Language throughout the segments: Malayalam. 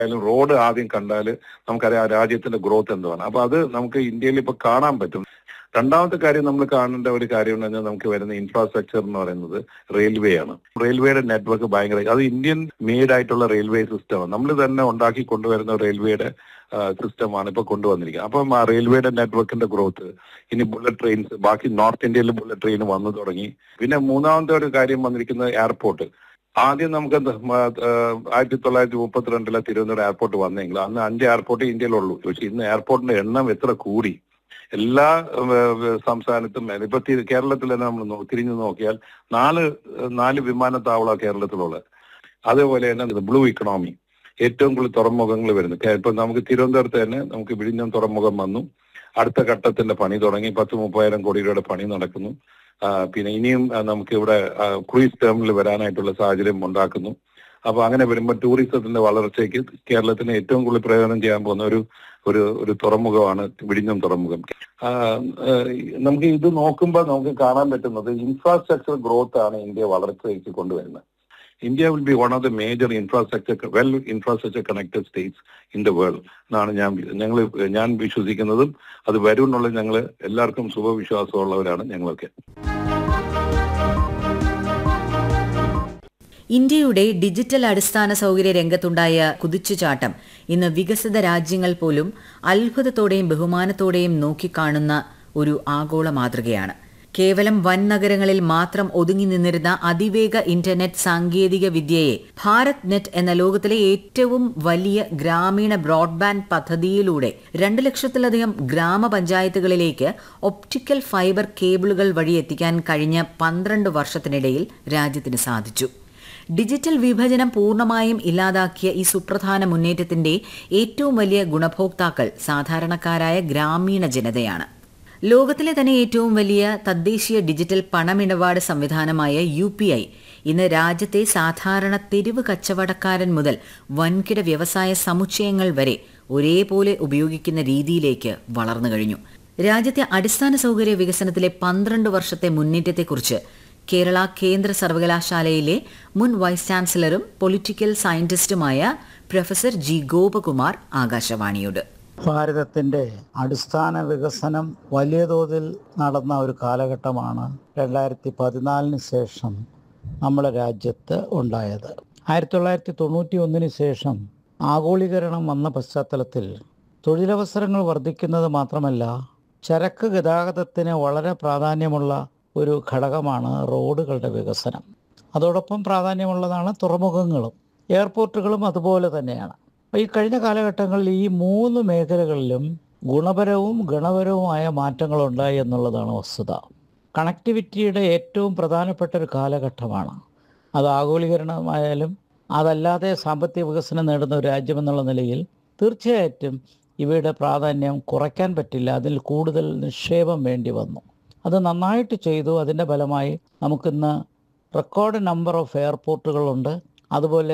ആയാലും റോഡ് ആദ്യം കണ്ടാൽ നമുക്കറിയാം ആ രാജ്യത്തിന്റെ ഗ്രോത്ത് എന്തുവാണ് അപ്പൊ അത് നമുക്ക് ഇന്ത്യയിൽ ഇപ്പൊ കാണാൻ പറ്റും രണ്ടാമത്തെ കാര്യം നമ്മൾ കാണേണ്ട ഒരു കാര്യം എന്ന് പറഞ്ഞാൽ നമുക്ക് വരുന്ന ഇൻഫ്രാസ്ട്രക്ചർ എന്ന് പറയുന്നത് റെയിൽവേ ആണ് റെയിൽവേയുടെ നെറ്റ്വർക്ക് ഭയങ്കര അത് ഇന്ത്യൻ മെയ്ഡ് ആയിട്ടുള്ള റെയിൽവേ സിസ്റ്റമാണ് നമ്മൾ തന്നെ ഉണ്ടാക്കി കൊണ്ടുവരുന്ന റെയിൽവേയുടെ സിസ്റ്റമാണ് ഇപ്പൊ കൊണ്ടുവന്നിരിക്കുന്നത് അപ്പം ആ റെയിൽവേയുടെ നെറ്റ്വർക്കിന്റെ ഗ്രോത്ത് ഇനി ബുള്ളറ്റ് ട്രെയിൻസ് ബാക്കി നോർത്ത് ഇന്ത്യയിൽ ബുള്ളറ്റ് ട്രെയിൻ വന്നു തുടങ്ങി പിന്നെ മൂന്നാമത്തെ ഒരു കാര്യം വന്നിരിക്കുന്നത് എയർപോർട്ട് ആദ്യം നമുക്ക് എന്ത് മ, ആ, ആയിരത്തി തൊള്ളായിരത്തി മുപ്പത്തിരണ്ടിലെ തിരുവനന്തപുരം എയർപോർട്ട് വന്നെങ്കിൽ അന്ന് അഞ്ച് എയർപോർട്ട് ഇന്ത്യയിലുള്ളൂ പക്ഷെ ഇന്ന് എയർപോർട്ടിന്റെ എണ്ണം എത്ര കൂടി എല്ലാ ഉം, ഏഹ്, സംസ്ഥാനത്തും ഇപ്പൊ തി- കേരളത്തിൽ തന്നെ നമ്മൾ നോ- തിരിഞ്ഞു നോക്കിയാൽ നാല് ഏഹ്, നാല് വിമാനത്താവള കേരളത്തിലുള്ളത് അതേപോലെ തന്നെ ബ്ലൂ ഇക്കണോമി ഏറ്റവും കൂടുതൽ തുറമുഖങ്ങൾ വരുന്നു കേ- ഇപ്പൊ നമുക്ക് തിരുവനന്തപുരത്ത് തന്നെ നമുക്ക് വിഴിഞ്ഞം തുറമുഖം വന്നു അടുത്ത ഘട്ടത്തിന്റെ പണി തുടങ്ങി പത്ത് മുപ്പതിനായിരം കോടി രൂപയുടെ പണി നടക്കുന്നു ആ, പിന്നെ ഇനിയും ആ, നമുക്ക് ഇവിടെ ക്രൂയിസ് ടെർമിനൽ വരാനായിട്ടുള്ള സാഹചര്യം ഉണ്ടാക്കുന്നു അപ്പൊ അങ്ങനെ വരുമ്പോൾ ടൂറിസത്തിന്റെ വളർച്ചയ്ക്ക് കേരളത്തിന് ഏറ്റവും കൂടുതൽ പ്രയോജനം ചെയ്യാൻ പോകുന്ന ഒരു ഒരു ഒരു തുറമുഖമാണ് വിഴിഞ്ഞം തുറമുഖം ആ, ആ, നമുക്ക് ഇത് നോക്കുമ്പോൾ നമുക്ക് കാണാൻ പറ്റുന്നത് ഇൻഫ്രാസ്ട്രക്ചർ ഗ്രോത്ത് ആണ് ഇന്ത്യ വളർച്ചയ്ക്ക് കൊണ്ടുവരുന്നത് India will be one of the major infrastructure well infrastructure connected states in the world എന്നാണ് ഞാൻ ഞങ്ങൾ ഞാൻ വിശ്വസിക്കുന്നതും അത് വരും എന്നുള്ള ഞങ്ങൾ എല്ലാവർക്കും ശുഭവിശ്വാസമുള്ളവരാണ് ഞങ്ങളൊക്കെ ഇന്ത്യയുടെ ഡിജിറ്റൽ അടിസ്ഥാന സൗകര്യ രംഗത്തുണ്ടായ കുതിച്ചുചാട്ടം ഇന്ന് വികസിത രാജ്യങ്ങൾ പോലും അത്ഭുതത്തോടെയും ബഹുമാനത്തോടെയും നോക്കിക്കാണുന്ന ഒരു ആഗോള മാതൃകയാണ് കേവലം വൻ നഗരങ്ങളിൽ മാത്രം ഒതുങ്ങി നിന്നിരുന്ന അതിവേഗ ഇന്റർനെറ്റ് സാങ്കേതിക വിദ്യയെ ഭാരത് നെറ്റ് എന്ന ലോകത്തിലെ ഏറ്റവും വലിയ ഗ്രാമീണ ബ്രോഡ്ബാൻഡ് പദ്ധതിയിലൂടെ രണ്ട് ലക്ഷത്തിലധികം ഗ്രാമപഞ്ചായത്തുകളിലേക്ക് ഒപ്റ്റിക്കൽ ഫൈബർ കേബിളുകൾ വഴി എത്തിക്കാൻ കഴിഞ്ഞ പന്ത്രണ്ട് വർഷത്തിനിടയിൽ രാജ്യത്തിന് സാധിച്ചു ഡിജിറ്റൽ വിഭജനം പൂർണ്ണമായും ഇല്ലാതാക്കിയ ഈ സുപ്രധാന മുന്നേറ്റത്തിന്റെ ഏറ്റവും വലിയ ഗുണഭോക്താക്കൾ സാധാരണക്കാരായ ഗ്രാമീണ ജനതയാണ് ലോകത്തിലെ തന്നെ ഏറ്റവും വലിയ തദ്ദേശീയ ഡിജിറ്റൽ പണമിടപാട് സംവിധാനമായ യു പി ഐ ഇന്ന് രാജ്യത്തെ സാധാരണ തെരുവ് കച്ചവടക്കാരൻ മുതൽ വൻകിട വ്യവസായ സമുച്ചയങ്ങൾ വരെ ഒരേപോലെ ഉപയോഗിക്കുന്ന രീതിയിലേക്ക് വളർന്നു കഴിഞ്ഞു രാജ്യത്തെ അടിസ്ഥാന സൗകര്യ വികസനത്തിലെ പന്ത്രണ്ട് വർഷത്തെ മുന്നേറ്റത്തെക്കുറിച്ച് കേരള കേന്ദ്ര സർവകലാശാലയിലെ മുൻ വൈസ് ചാൻസലറും പൊളിറ്റിക്കൽ സയന്റിസ്റ്റുമായ പ്രൊഫസർ ജി ഗോപകുമാർ ആകാശവാണിയോട് ഭാരതത്തിൻ്റെ അടിസ്ഥാന വികസനം വലിയ തോതിൽ നടന്ന ഒരു കാലഘട്ടമാണ് രണ്ടായിരത്തി പതിനാലിന് ശേഷം നമ്മുടെ രാജ്യത്ത് ഉണ്ടായത് ആയിരത്തി തൊള്ളായിരത്തി തൊണ്ണൂറ്റി ഒന്നിന് ശേഷം ആഗോളീകരണം വന്ന പശ്ചാത്തലത്തിൽ തൊഴിലവസരങ്ങൾ വർദ്ധിക്കുന്നത് മാത്രമല്ല ചരക്ക് ഗതാഗതത്തിന് വളരെ പ്രാധാന്യമുള്ള ഒരു ഘടകമാണ് റോഡുകളുടെ വികസനം അതോടൊപ്പം പ്രാധാന്യമുള്ളതാണ് തുറമുഖങ്ങളും എയർപോർട്ടുകളും അതുപോലെ തന്നെയാണ് അപ്പോൾ ഈ കഴിഞ്ഞ കാലഘട്ടങ്ങളിൽ ഈ മൂന്ന് മേഖലകളിലും ഗുണപരവും ഗുണപരവുമായ മാറ്റങ്ങൾ ഉണ്ടായി എന്നുള്ളതാണ് വസ്തുത കണക്ടിവിറ്റിയുടെ ഏറ്റവും പ്രധാനപ്പെട്ട ഒരു കാലഘട്ടമാണ് അത് ആഗോളീകരണമായാലും അതല്ലാതെ സാമ്പത്തിക വികസനം നേടുന്ന ഒരു രാജ്യമെന്നുള്ള നിലയിൽ തീർച്ചയായിട്ടും ഇവയുടെ പ്രാധാന്യം കുറയ്ക്കാൻ പറ്റില്ല അതിൽ കൂടുതൽ നിക്ഷേപം വേണ്ടി വന്നു അത് നന്നായിട്ട് ചെയ്തു അതിൻ്റെ ഫലമായി നമുക്കിന്ന് റെക്കോർഡ് നമ്പർ ഓഫ് എയർപോർട്ടുകളുണ്ട് അതുപോലെ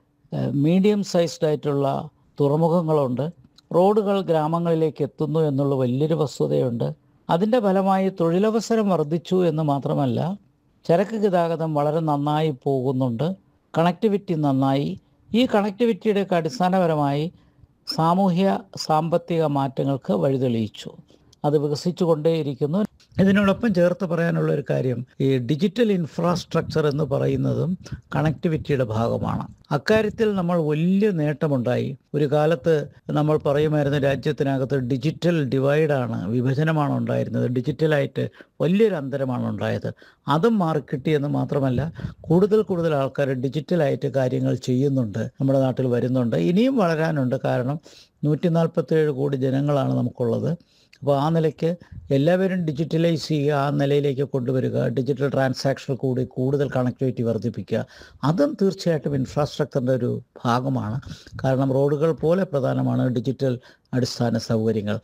മീഡിയം സൈസ്ഡ് ആയിട്ടുള്ള തുറമുഖങ്ങളുണ്ട് റോഡുകൾ ഗ്രാമങ്ങളിലേക്ക് എത്തുന്നു എന്നുള്ള വലിയൊരു വസ്തുതയുണ്ട് അതിൻ്റെ ഫലമായി തൊഴിലവസരം വർദ്ധിച്ചു എന്ന് മാത്രമല്ല ചരക്ക് ഗതാഗതം വളരെ നന്നായി പോകുന്നുണ്ട് കണക്ടിവിറ്റി നന്നായി ഈ കണക്ടിവിറ്റിയുടെയൊക്കെ അടിസ്ഥാനപരമായി സാമൂഹ്യ സാമ്പത്തിക മാറ്റങ്ങൾക്ക് വഴിതെളിയിച്ചു അത് വികസിച്ചു കൊണ്ടേയിരിക്കുന്നു ഇതിനോടൊപ്പം ചേർത്ത് പറയാനുള്ള ഒരു കാര്യം ഈ ഡിജിറ്റൽ ഇൻഫ്രാസ്ട്രക്ചർ എന്ന് പറയുന്നതും കണക്ടിവിറ്റിയുടെ ഭാഗമാണ് അക്കാര്യത്തിൽ നമ്മൾ വലിയ നേട്ടമുണ്ടായി ഒരു കാലത്ത് നമ്മൾ പറയുമായിരുന്നു രാജ്യത്തിനകത്ത് ഡിജിറ്റൽ ഡിവൈഡാണ് വിഭജനമാണ് ഉണ്ടായിരുന്നത് ഡിജിറ്റലായിട്ട് വലിയൊരു അന്തരമാണ് ഉണ്ടായത് അതും മാറിക്കിട്ടിയെന്ന് മാത്രമല്ല കൂടുതൽ കൂടുതൽ ആൾക്കാർ ഡിജിറ്റലായിട്ട് കാര്യങ്ങൾ ചെയ്യുന്നുണ്ട് നമ്മുടെ നാട്ടിൽ വരുന്നുണ്ട് ഇനിയും വളരാനുണ്ട് കാരണം നൂറ്റി നാൽപ്പത്തേഴ് കോടി ജനങ്ങളാണ് നമുക്കുള്ളത് അപ്പോൾ ആ നിലയ്ക്ക് എല്ലാവരും ഡിജിറ്റലൈസ് ചെയ്യുക ആ നിലയിലേക്ക് കൊണ്ടുവരിക ഡിജിറ്റൽ ട്രാൻസാക്ഷൻ കൂടി കൂടുതൽ കണക്ടിവിറ്റി വർദ്ധിപ്പിക്കുക അതും തീർച്ചയായിട്ടും ഇൻഫ്രാസ്ട്രക്ചറിൻ്റെ ഒരു ഭാഗമാണ് കാരണം റോഡുകൾ പോലെ പ്രധാനമാണ് ഡിജിറ്റൽ അടിസ്ഥാന സൗകര്യങ്ങൾ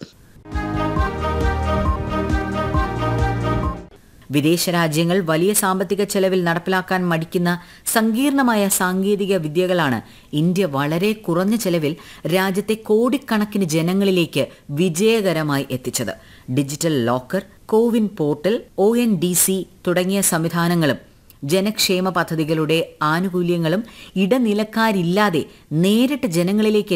വിദേശ രാജ്യങ്ങൾ വലിയ സാമ്പത്തിക ചെലവിൽ നടപ്പിലാക്കാൻ മടിക്കുന്ന സങ്കീർണമായ സാങ്കേതിക വിദ്യകളാണ് ഇന്ത്യ വളരെ കുറഞ്ഞ ചെലവിൽ രാജ്യത്തെ കോടിക്കണക്കിന് ജനങ്ങളിലേക്ക് വിജയകരമായി എത്തിച്ചത് digital locker CoWIN portal O N D C തുടങ്ങിയ സംവിധാനങ്ങളും ജനക്ഷേമ പദ്ധതികളുടെ ആനുകൂല്യങ്ങളും ഇടനിലക്കാരില്ലാതെ നേരിട്ട് ജനങ്ങളിലേക്ക്